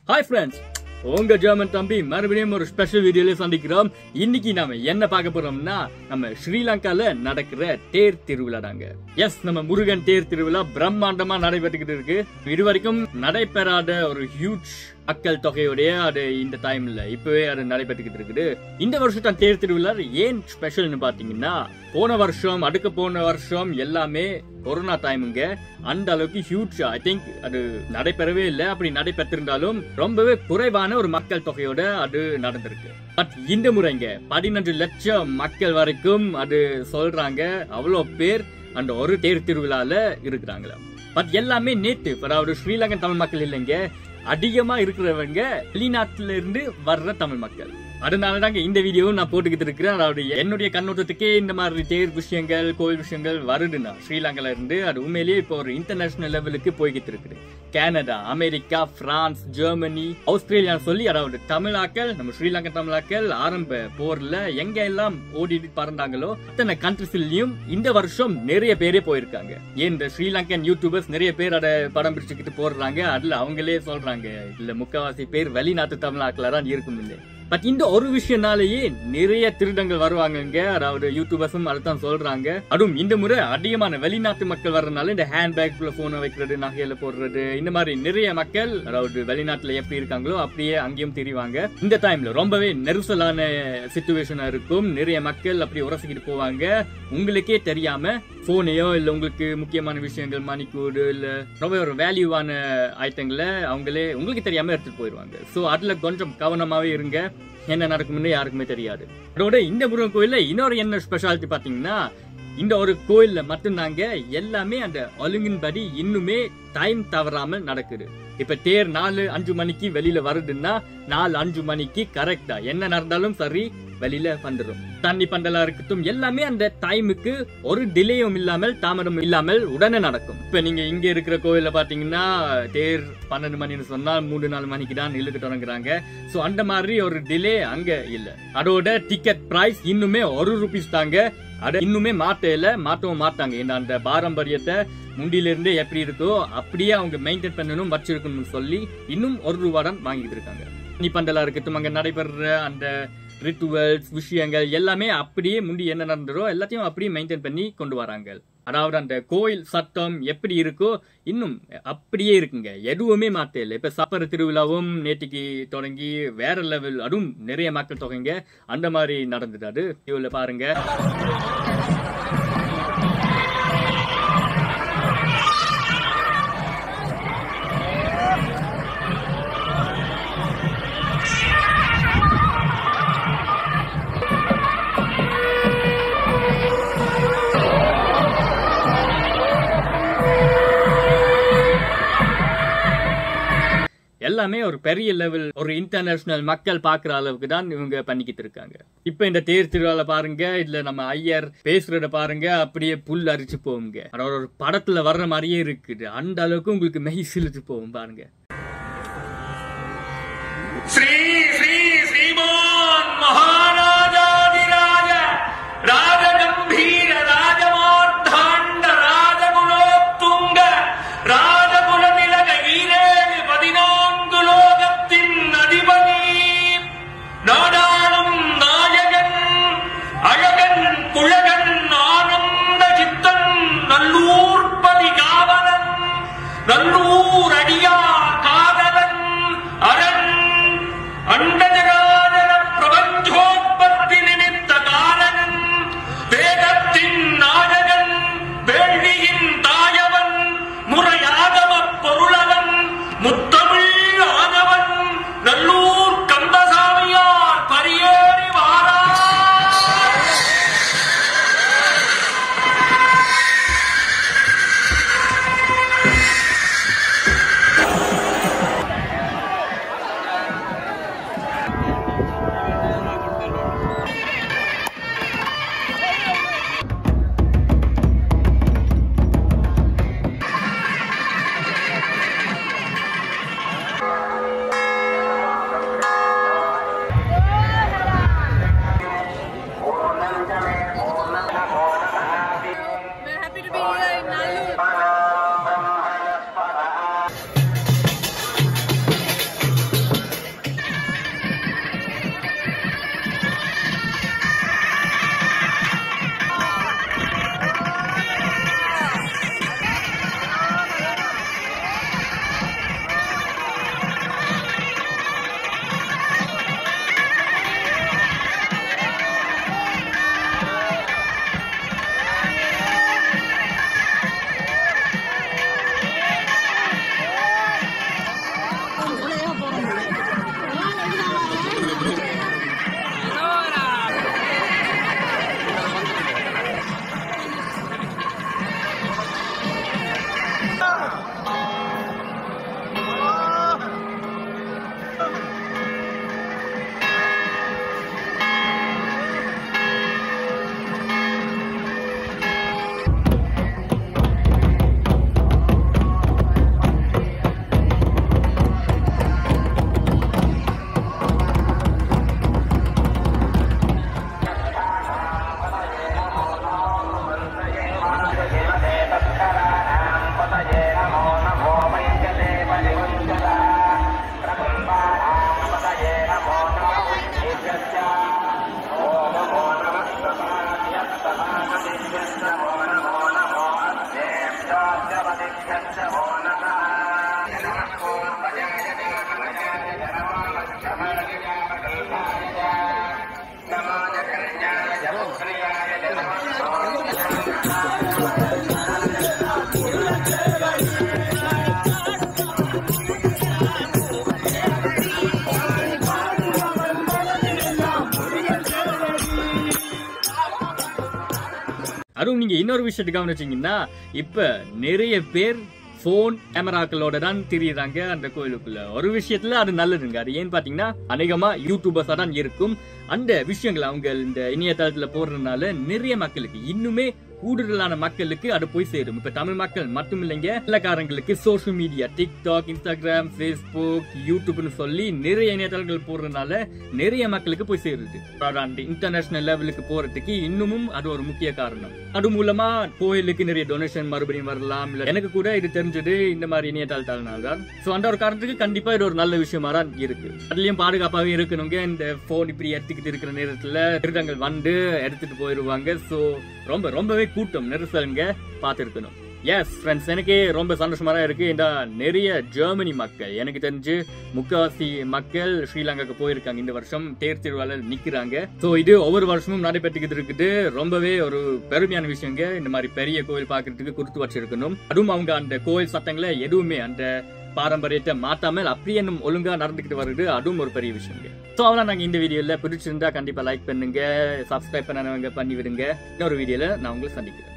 hi friends உங்க German தம்பி மறுபடியும் ஒரு ஸ்பெஷல் வீடியோல சந்திக்கிறோம் இன்னைக்கு நாம என்ன பார்க்க போறோம்னா நம்ம ஸ்ரீலங்கால நடக்கிற தேர் திருவிழா தாங்க எஸ் நம்ம முருகன் தேர் திருவிழா பிரம்மாண்டமா நடைபெற்றுக்கிட்டு இருக்கு இதுவரைக்கும் நடைபெறாத ஒரு ஹியூஜ் மக்கள் தொகையுடைய அது இந்த டைம்ல இப்பவே அது நடைபெற்றுக்கிட்டு இருக்குது இந்த வருஷம் தேர் திருவிழா ஏன் ஸ்பெஷல்னு பாத்தீங்கன்னா போன வருஷம் அடுக்க போன வருஷம் எல்லாமே கொரோனா டைமுங்க அந்த அளவுக்கு ஹியூஜ் ஐ திங்க் அது நடைபெறவே இல்லை அப்படி நடைபெற்றிருந்தாலும் ரொம்பவே குறைவான ஒரு மக்கள் தொகையோட அது நடந்திருக்கு பட் இந்த முறைங்க பதினஞ்சு லட்சம் மக்கள் வரைக்கும் அது சொல்றாங்க அவ்வளோ பேர் அந்த ஒரு தேர் திருவிழால இருக்கிறாங்களா பட் எல்லாமே நேத்து அதாவது ஸ்ரீலங்கன் தமிழ் மக்கள் இல்லைங்க அதிகமா இருக்கிறவங்க வெளிநாட்டுல இருந்து வர்ற தமிழ் மக்கள் அதனால தாங்க இந்த வீடியோவும் நான் போட்டுக்கிட்டு இருக்கிறேன் அதாவது என்னுடைய கண்ணோட்டத்துக்கே இந்த மாதிரி தேர் விஷயங்கள் கோயில் விஷயங்கள் வருதுன்னா ஸ்ரீலங்கால இருந்து அது உண்மையிலேயே இப்போ ஒரு இன்டர்நேஷனல் லெவலுக்கு போய்கிட்டு இருக்குது Canada America France Germany Australia சொல்லி அதாவது தமிழாக்கள் நம்ம ஸ்ரீலங்கா தமிழாக்கள் ஆரம்ப போர்ல எங்க எல்லாம் ஓடிட்டு பறந்தாங்களோ அத்தனை கண்ட்ரிஸ்லயும் இந்த வருஷம் நிறைய பேரே போயிருக்காங்க ஏன் இந்த ஸ்ரீலங்கன் யூடியூபர்ஸ் நிறைய பேர் அதை படம் பிடிச்சுக்கிட்டு போடுறாங்க அதுல அவங்களே சொல்றாங்க இல்ல முக்காவாசி பேர் வெளிநாட்டு தமிழாக்களா தான் இருக்கும் இல்லை பட் இந்த ஒரு விஷயம்னாலேயே நிறைய திருடங்கள் வருவாங்கங்க அதாவது யூடியூபர்ஸும் அதுதான் சொல்றாங்க அதுவும் இந்த முறை அதிகமான வெளிநாட்டு மக்கள் வர்றதுனால இந்த ஹேண்ட் பேக்குள்ள போனை வைக்கிறது நகையில போடுறது இந்த மாதிரி நிறைய மக்கள் அதாவது வெளிநாட்டுல எப்படி இருக்காங்களோ அப்படியே அங்கேயும் தெரிவாங்க இந்த டைம்ல ரொம்பவே நெரிசலான சுச்சுவேஷனா இருக்கும் நிறைய மக்கள் அப்படி உரசிக்கிட்டு போவாங்க உங்களுக்கே தெரியாம போனையோ இல்ல உங்களுக்கு முக்கியமான விஷயங்கள் மணிக்கூடு இல்ல ரொம்ப ஒரு வேல்யூவான ஐட்டங்களை அவங்களே உங்களுக்கு தெரியாம எடுத்துட்டு போயிருவாங்க சோ அதுல கொஞ்சம் கவனமாவே இருங்க என்ன நடக்கும்னு யாருக்குமே தெரியாது அதோட இந்த முருகன் கோயில்ல இன்னொரு என்ன ஸ்பெஷாலிட்டி பாத்தீங்கன்னா இந்த ஒரு கோயில்ல மட்டும்தாங்க எல்லாமே அந்த ஒழுங்கின்படி இன்னுமே டைம் தவறாமல் நடக்குது இப்ப தேர் நாலு அஞ்சு மணிக்கு வெளியில வருதுன்னா நாலு அஞ்சு மணிக்கு கரெக்டா என்ன நடந்தாலும் சரி வெளியில வந்துடும் தண்ணி பந்தலா இருக்கட்டும் எல்லாமே அந்த டைமுக்கு ஒரு டிலேயும் இல்லாமல் தாமதம் இல்லாமல் உடனே நடக்கும் இப்ப நீங்க இங்க இருக்கிற கோயில்ல பாத்தீங்கன்னா தேர் பன்னெண்டு மணின்னு சொன்னா மூணு நாலு மணிக்கு தான் இழுக்க தொடங்குறாங்க சோ அந்த மாதிரி ஒரு டிலே அங்க இல்ல அதோட டிக்கெட் பிரைஸ் இன்னுமே ஒரு ருபீஸ் தாங்க அத இன்னுமே மாத்தல மாற்றவும் மாட்டாங்க ஏன்னா அந்த பாரம்பரியத்தை முண்டில இருந்தே எப்படி இருக்கோ அப்படியே அவங்க மெயின்டைன் பண்ணணும் வச்சிருக்கணும்னு சொல்லி இன்னும் ஒரு ரூபா தான் வாங்கிட்டு இருக்காங்க நீ பந்தலா இருக்கட்டும் அங்க நடைபெற அந்த ரிச்சுவல்ஸ் விஷயங்கள் எல்லாமே அப்படியே முந்தி என்ன நடந்ததோ எல்லாத்தையும் அப்படியே மெயின்டைன் பண்ணி கொண்டு வராங்க அதாவது அந்த கோயில் சத்தம் எப்படி இருக்கோ இன்னும் அப்படியே இருக்குங்க எதுவுமே மாத்தல இப்ப சப்பர திருவிழாவும் நேற்றுக்கு தொடங்கி வேற லெவல் அதுவும் நிறைய மக்கள் தொகைங்க அந்த மாதிரி நடந்தது அது இவ்வளவு பாருங்க எல்லாமே ஒரு பெரிய லெவல் ஒரு இன்டர்நேஷனல் மக்கள் பாக்குற அளவுக்கு தான் இவங்க பண்ணிக்கிட்டு இருக்காங்க இப்ப இந்த தேர் திருவிழா பாருங்க இதுல நம்ம ஐயர் பேசுறத பாருங்க அப்படியே புல் அரிச்சு போகுங்க அதாவது ஒரு படத்துல வர்ற மாதிரியே இருக்குது அந்த அளவுக்கு உங்களுக்கு மெய் சிலிச்சு போகும் பாருங்க श्री श्री श्रीमान महाराजाधिराज राजगंभीर राजमार्धांड राजகுலோத்துங்க ராஜகுல நிலக ஈரேழு பதினான்கு லோகத்தின் அதிபதி நாடாளும் நாயகன் அழகன் குழகன் ஆனந்த சித்தன் நல்லூர்பதி காவலன் நல்லூர் அடியார் காதலன் அரண் அதுவும் நீங்க இன்னொரு விஷயத்தை கவனிச்சீங்கன்னா இப்ப நிறைய பேர் போன் கேமராக்களோட தான் திரியுறாங்க அந்த கோயிலுக்குள்ள ஒரு விஷயத்துல அது நல்லதுங்க அது ஏன்னு பாத்தீங்கன்னா அநேகமா யூடியூபர்ஸா தான் இருக்கும் அந்த விஷயங்களை அவங்க இந்த இணையதளத்துல போடுறதுனால நிறைய மக்களுக்கு இன்னுமே கூடுதலான மக்களுக்கு அது போய் சேரும் இப்ப தமிழ் மக்கள் மட்டும் இல்லைங்க இலக்காரங்களுக்கு social media TikTok Instagram Facebook யூடியூப்னு சொல்லி நிறைய இணையதளங்கள் போடுறதுனால நிறைய மக்களுக்கு போய் சேருது அதாவது அந்த இன்டர்நேஷனல் லெவலுக்கு போறதுக்கு இன்னமும் அது ஒரு முக்கிய காரணம் அது மூலமா கோயிலுக்கு நிறைய டொனேஷன் மறுபடியும் வரலாம் இல்ல எனக்கு கூட இது தெரிஞ்சது இந்த மாதிரி இணையதளத்தால தான் சோ அந்த ஒரு காரணத்துக்கு கண்டிப்பா இது ஒரு நல்ல விஷயமா தான் இருக்கு அதுலயும் பாதுகாப்பாவே இருக்கணுங்க இந்த போன் இப்படி எடுத்துக்கிட்டு இருக்கிற நேரத்துல திருடங்கள் வந்து எடுத்துட்டு போயிருவாங்க சோ ரொம்ப ரொம்பவே கூட்டம் நெரிசலுங்க பார்த்துருக்கணும் எஸ் ஃப்ரெண்ட்ஸ் எனக்கே ரொம்ப சந்தோஷமா தான் இருக்கு இந்த நிறைய ஜெர்மனி மக்கள் எனக்கு தெரிஞ்சு முக்காவாசி மக்கள் ஸ்ரீலங்காக்கு போயிருக்காங்க இந்த வருஷம் தேர் திருவிழால நிக்கிறாங்க சோ இது ஒவ்வொரு வருஷமும் நடைபெற்றுக்கிட்டு இருக்குது ரொம்பவே ஒரு பெருமையான விஷயங்க இந்த மாதிரி பெரிய கோயில் பார்க்கறதுக்கு கொடுத்து வச்சிருக்கணும் அதுவும் அவங்க அந்த கோயில் சட்டங்களை எதுவுமே அந்த பாரம்பரியத்தை மாத்தாமல் அப்படியே இன்னும் ஒழுங்கா நடந்துக்கிட்டு வருது அதுவும் ஒரு பெரிய விஷயங்க ஸோ அவ்வளோ நாங்கள் இந்த வீடியோவில் பிடிச்சிருந்தா கண்டிப்பாக லைக் பண்ணுங்க சப்ஸ்கிரைப் பண்ணவங்க பண்ணி விடுங்க இன்னொரு வீடியோவில் நான் உங்களை சந்திக்கிறேன்